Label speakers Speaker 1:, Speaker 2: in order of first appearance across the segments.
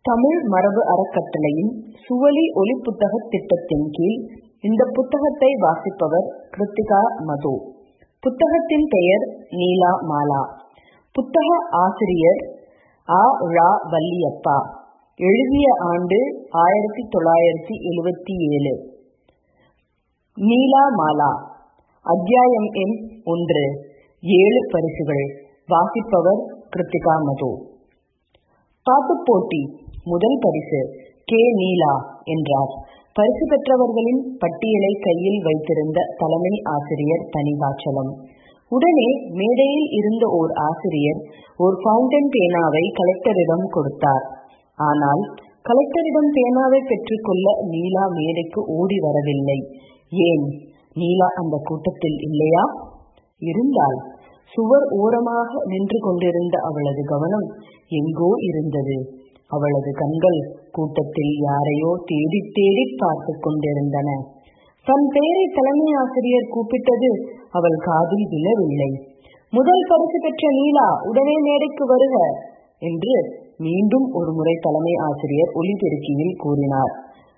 Speaker 1: தமிழ் மரபு அறக்கட்டளையின் சுவலி ஒலிப்புத்தகத் திட்டத்தின் கீழ் இந்த புத்தகத்தை வாசிப்பவர் கிருத்திகா மது. புத்தகத்தின் பெயர் நீலா மாலா. புத்தக ஆசிரியர் ஆ. ழ. வல்லியப்பா. எழுதிய ஆண்டு ஆயிரத்து தொள்ளாயிரத்து எழுபத்தேழு. நீலா மாலா. அத்தியாயம் எண் ஒன்று. ஏழு பரிசுகள். வாசிப்பவர் கிருத்திகா மது. பாட்டுப் போட்டி முதல் பரிசு கே. நீலா என்றார். பரிசு பெற்றவர்களின் பட்டியலை கையில் வைத்திருந்த தலைமை ஆசிரியர் தணிகாசலம். உடனே மேடையில் இருந்த ஓர் ஆசிரியர் ஓர் பவுண்டன் பேனாவை கலெக்டரிடம் கொடுத்தார். ஆனால் கலெக்டரிடம் பேனாவை பெற்றுக் கொள்ள நீலா மேடைக்கு ஓடி வரவில்லை. ஏன் நீலா அந்தக் கூட்டத்தில் இல்லையா? இருந்தாள். சுவர் ஓரமாக நின்று கொண்டிருந்த அவளது கவனம் எங்கோ இருந்தது. அவளது கண்கள் கூட்டத்தில் யாரையோ தேடித் தேடிப் பார்த்துக் கொண்டிருந்தன. தன் பெயரை தலைமை ஆசிரியர் கூப்பிட்டது அவள் காதில் விழவில்லை. முதல் பரிசு பெற்ற நீலா உடனே மேடைக்கு வருக என்று மீண்டும் ஒருமுறை தலைமை ஆசிரியர் ஒலிபெருக்கியில் கூறினார்.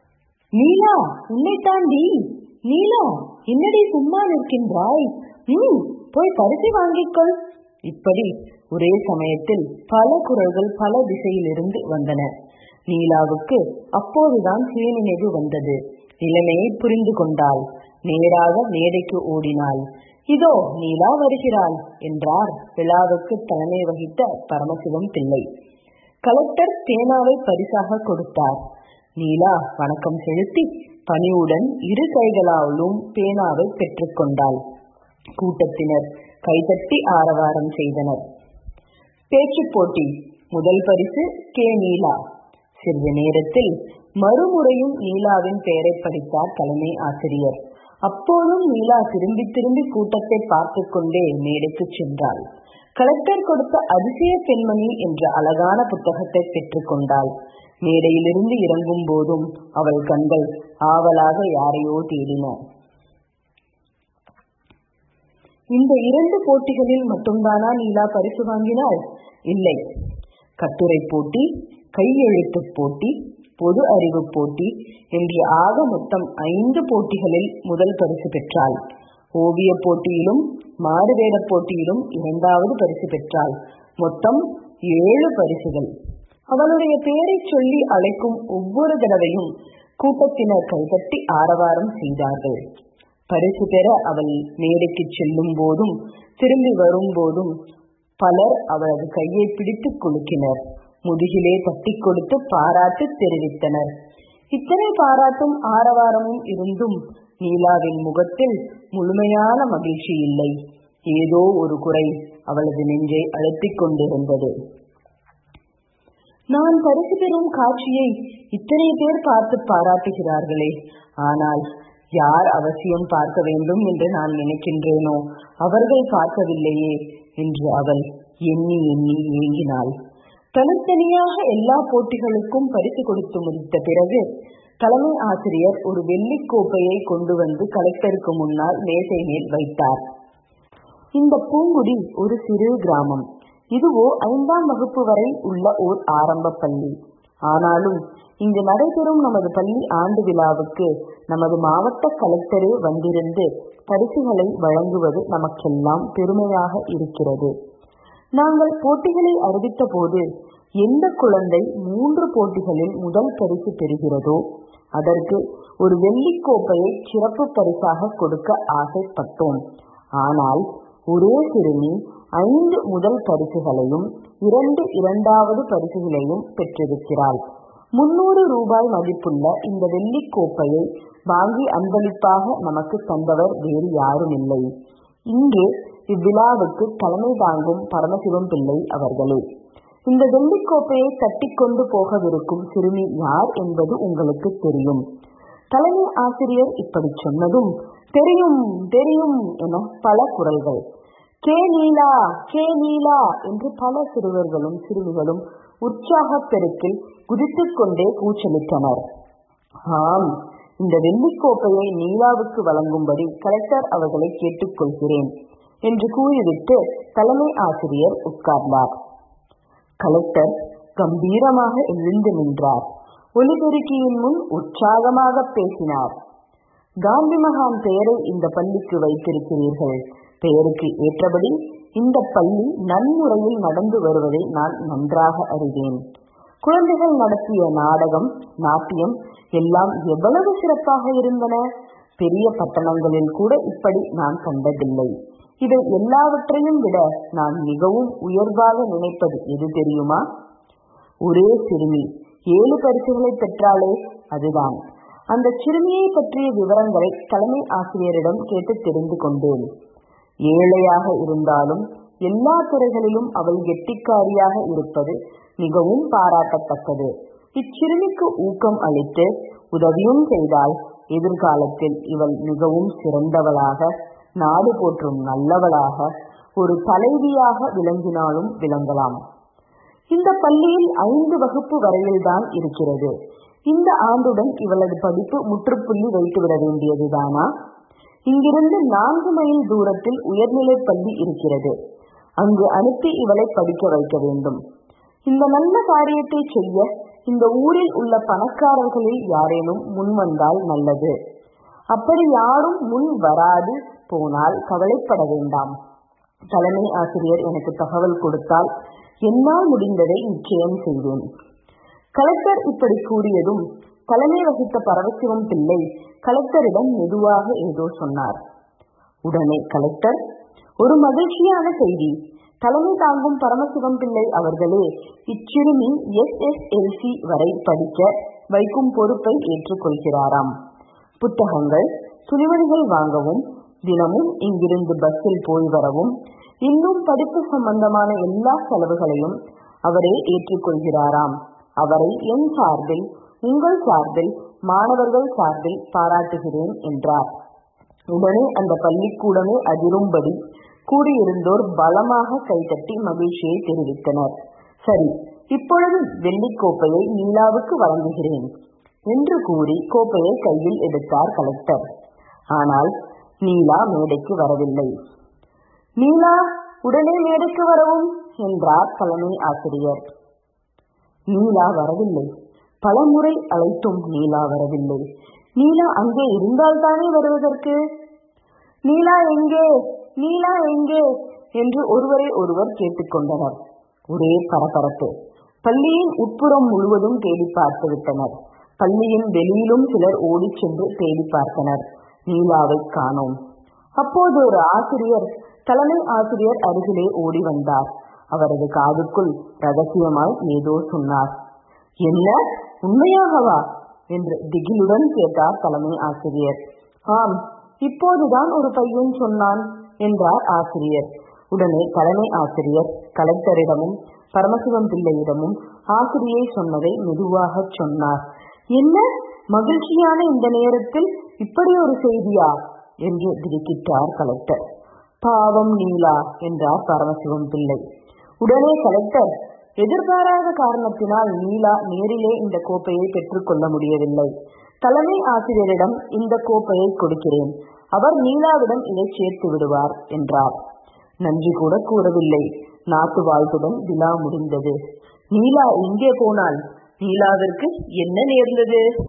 Speaker 1: நீலா உன்னைத்தாண்டி. நீலா என்னடி சும்மா நிற்கின்றாய்? ம் போய் பரிசை வாங்கிக் கொள். இப்படி ஒரே சமயத்தில் பல குரல்கள் பல திசையிலிருந்து வந்தன. நீலாவுக்கு அப்போதுதான் சுயநினைவு வந்தது. நிலைமையைப் புரிந்து கொண்டாள். நேராக மேடைக்கு ஓடினாள். இதோ நீலா வருகிறாள் என்றார் விழாவுக்குத் தலைமை வகித்த பரமசிவம் பிள்ளை. கலெக்டர் பேனாவை பரிசாகக் கொடுத்தார். நீலா வணக்கம் செலுத்தி பணிவுடன் இரு கைகளாலும் பேனாவைப் பெற்றுக் கொண்டாள். கூட்டத்தினர் கைதட்டி ஆரவாரம் செய்தனர். பேச்சுப் போட்டி முதல் பரிசு கே. நீலா. சிறிது நேரத்தில் மறுமுறையும் நீலாவின் பெயரைப் படித்தார் தலைமை ஆசிரியர். அப்போதும் நீலா திரும்பித் திரும்பி கூட்டத்தைப் பார்த்துக் கொண்டே மேடைக்குச் சென்றாள். கலெக்டர் கொடுத்த அதிசய பெண்மணி என்ற அழகான புத்தகத்தைப் பெற்றுக் கொண்டாள். மேடையிலிருந்து இறங்கும் போதும் அவள் கண்கள் ஆவலாக யாரையோ தேடின. இந்த இரண்டு போட்டிகளில் மட்டும்தானா நீலா பரிசு வாங்கினாள்? இல்லை. கட்டுரைப் போட்டி கையெழுத்துப் போட்டி பொது அறிவுப் போட்டி என்று ஆக மொத்தம் ஐந்து போட்டிகளில் முதல் பரிசு பெற்றாள். ஓவியப் போட்டியிலும் மாறுவேடப் போட்டியிலும் இரண்டாவது பரிசு பெற்றாள். மொத்தம் ஏழு பரிசுகள். அவளுடைய பெயரைச் சொல்லி அழைக்கும் ஒவ்வொரு தடவையும் கூட்டத்தினர் கைதட்டி ஆரவாரம் செய்தார்கள். பரிசு பெற அவள் மேடைக்குச் செல்லும் போதும் திரும்பி வரும்போதும் பலர் அவளது கையைப் பிடித்துக் குலுக்கினர். முதுகிலே தட்டிக் கொடுத்து பாராட்டு தெரிவித்தனர். இத்தனை பாராட்டும் ஆரவாரமும் இருந்தும் நீலாவின் முகத்தில் முழுமையான மகிழ்ச்சி இல்லை. ஏதோ ஒரு குறை அவளது நெஞ்சை அழுத்திக் கொண்டிருந்தது. நான் பரிசு பெறும் காட்சியை இத்தனை பேர் பார்த்துப் பாராட்டுகிறார்களே. ஆனால் யார் அவசியம் பார்க்க வேண்டும் என்று நான் நினைக்கின்றேனோ அவர்கள் பார்க்கவில்லையே என்று அவள் எண்ணி எண்ணி ஏங்கினாள். தனித்தனியாக எல்லா போட்டிகளுக்கும் பரிசு கொடுத்து முடித்த பிறகு தலைமை ஆசிரியர் ஒரு வெள்ளிக் கோப்பையைக் கொண்டு வந்து கலெக்டருக்கு முன்னால் மேசை மேல் வைத்தார். இந்தப் பூங்குடி ஒரு சிறு கிராமம். இதுவோ ஐந்தாம் வகுப்பு வரை உள்ள ஓர் ஆரம்பப் பள்ளி. ஆனாலும் இங்கு நடைபெறும் நமது பள்ளி ஆண்டு விழாவுக்கு நமது மாவட்ட கலெக்டரே வந்திருந்து பரிசுகளை வழங்குவது நமக்கெல்லாம் பெருமையாக இருக்கிறது. நாங்கள் போட்டிகளை அறிவித்த போது எந்தக் குழந்தை மூன்று போட்டிகளில் முதல் பரிசு பெறுகிறதோ அதற்கு ஒரு வெள்ளிக் கோப்பையைச் சிறப்புப் பரிசாகக் கொடுக்க ஆசைப்பட்டோம். ஆனால் ஒரே சிறுமி ஐந்து முதல் பரிசுகளையும் இரண்டு இரண்டாவது பரிசுகளையும் பெற்றிருக்கிறாள். முன்னூறு ரூபாய் மதிப்புள்ள இந்த வெள்ளிக் கோப்பையை வாங்கி அன்பளிப்பாக நமக்குத் தந்தவர் வேறு யாருமில்லை. இங்கே இவ்விழாவுக்கு தலைமை தாங்கும் பரமசிவம் பிள்ளை அவர்களே. இந்த வெள்ளிக் கோப்பையைத் தட்டிக் கொண்டு போகவிருக்கும் சிறுமி யார் என்பது உங்களுக்குத் தெரியும். தலைமை ஆசிரியர் இப்படிச் சொன்னதும் தெரியும் தெரியும் என பல குரல்கள். கே. நீலா கே. நீலா என்று பல சிறுவர்களும் சிறுமிகளும் உற்சாகப் பெருக்கில் குதித்துக் கொண்டே கூச்சலிட்டனர். ஆம் இந்த வெள்ளிக் கோப்பையை நீலாவுக்கு வழங்கும்படி கலெக்டர் அவர்களைக் கேட்டுக் கொள்கிறேன் என்று கூறிவிட்டு தலைமை ஆசிரியர் உட்கார்ந்தார். கலெக்டர் கம்பீரமாக எழுந்து நின்றார் ஒலிபெருக்கியின் முன் உற்சாகமாக பேசினார் காந்தி மகான் பெயரை இந்த பள்ளிக்கு வைத்திருக்கிறீர்கள் பெயருக்கு ஏற்றபடி இந்த பள்ளி நன்முறையில் நடந்து வருவதை நான் நன்றாக அறிவேன் குழந்தைகள் நடத்திய நாடகம் நாட்டியம் எல்லாம் எவ்வளவு சிறப்பாக இருந்தன பெரிய பட்டணங்களில் கூட இப்படி நான் கண்டதில்லை இதை எல்லாவற்றையும் விட நான் மிகவும் உயர்வாக நினைப்பது எது தெரியுமா ஒரே சிறுமி ஏழு பரிசுகளை பெற்றாலே அதுதான் அந்த சிறுமியை பற்றிய விவரங்களை தலைமை ஆசிரியரிடம் கேட்டு தெரிந்து கொண்டேன் ஏழையாக இருந்தாலும் எல்லா துறைகளிலும் அவள் கெட்டிக்காரியாக இருப்பது மிகவும் பாராட்டத்தக்கது இச்சிறுமிக்கு ஊக்கம் அளித்து உதவியும் செய்தால் எதிர்காலத்தில் இவள் மிகவும் சிறந்தவளாக நாடு போற்றும் நல்லவளாக ஒரு தலைவியாக விளங்கினாலும் விளங்கலாம் இந்த பள்ளியில் ஐந்து வகுப்பு வரையில்தான் இருக்கிறது இந்த ஆண்டுடன் இவளது படிப்பு முற்றுப்புள்ளி வைத்துவிட வேண்டியதுதானா இங்கிருந்து நான்கு மைல் தூரத்தில் உயர்நிலை பள்ளி இருக்கிறது அங்கு அனுப்பி இவளை படிக்க வைக்க வேண்டும் இந்த நல்ல காரியத்தை செய்ய இந்த ஊரில் உள்ள பணக்காரர்களில் யாரேனும் முன் வந்தால் நல்லது அப்படி யாரும் முன் வராது போனால் கவலைப்பட வேண்டாம் தலைமை ஆசிரியர் எனக்கு தகவல் கொடுத்தால் என்னால் முடிந்ததை நிச்சயம் செய்வேன் கலெக்டர் இப்படி கூறியதும் தலைமை வகித்த பரமசிவம் பிள்ளை கலெக்டரிடம் மெதுவாக ஏதோ சொன்னார் உடனே கலெக்டர் ஒரு மகிழ்ச்சியான செய்தி தலைமை தாங்கும் பரமசிவம் பிள்ளை அவர்களே இச்சிறுமி எஸ் எஸ் எல்சி வரை படிக்க வைக்கும் பொறுப்பை ஏற்றுக்கொள்கிறாராம் புத்தகங்கள் துணிமணிகள் வாங்கவும் தினமும் இங்கிருந்து பஸ்ஸில் போய் வரவும் இன்னும் படிப்பு சம்பந்தமான எல்லா செலவுகளையும் அவரே ஏற்றுக்கொள்கிறாராம் அவரை என் சார்பில் உங்கள் சார்பில் மாணவர்கள் சார்பில் பாராட்டுகிறேன் என்றார் உடனே அந்த பள்ளிக்கூடமே அதிரும்படி கூடியிருந்தோர் பலமாக கைதட்டி மகிழ்ச்சியை தெரிவித்தனர் சரி இப்பொழுது வெள்ளிக் கோப்பையை நீலாவுக்கு வழங்குகிறேன் என்று கூறி கோப்பையை கையில் எடுத்தார் கலெக்டர் ஆனால் நீலா மேடைக்கு வரவில்லை நீலா உடனே மேடைக்கு வரவும் என்றார் தலைமை ஆசிரியர் நீலா வரவில்லை பலமுறை அழைத்தும் நீலா வரவில்லை நீலா அங்கே இருந்தால்தானே வருவதற்கு நீலா எங்கே நீலா எங்கே என்று ஒருவரை ஒருவர் கேட்டுக்கொண்டனர் ஒரே பரபரப்பு பள்ளியின் உட்புறம் முழுவதும் தேடி பார்த்து விட்டனர் பள்ளியின் வெளியிலும் சிலர் ஓடிச் சென்று தேடி பார்த்தனர் நீலாவை காணோம் அப்போது ஒரு ஆசிரியர் தலைமை ஆசிரியர் அருகிலே ஓடி வந்தார் அவரது காதுக்குள் ரகசியமாய் ஏதோ சொன்னார் என்ன உண்மையாகவா என்று திகிலுடன் கேட்டார் தலைமை ஆசிரியர் ஆம் இப்போதுதான் ஒரு பையன் சொன்னான் என்றார் ஆசிரியர் உடனே தலைமை ஆசிரியர் கலெக்டரிடமும் பரமசிவம் பிள்ளையிடமும் ஆசிரியை சொன்னதை மெதுவாக சொன்னார் என்ன மகிழ்ச்சியான இந்த நேரத்தில் இப்படி ஒரு செய்தியா என்று திடுக்கிட்டார் கலெக்டர் பாவம் நீலா என்றார் பரமசிவம் பிள்ளை உடனே கலெக்டர் எதிர்பாராத காரணத்தினால் நீலா நேரிலே இந்த கோப்பையை பெற்றுக்கொள்ள முடியவில்லை தலைமை ஆசிரியரிடம் இந்த கோப்பையை கொடுக்கிறேன் அவர் நீலாவிடம் இதை சேர்த்து விடுவார் என்றார் நன்றி கூட கூறவில்லை நாட்டு வாழ்த்துடன் விழா முடிந்தது நீலா எங்கே போனாள் நீலாவிற்கு என்ன நேர்ந்தது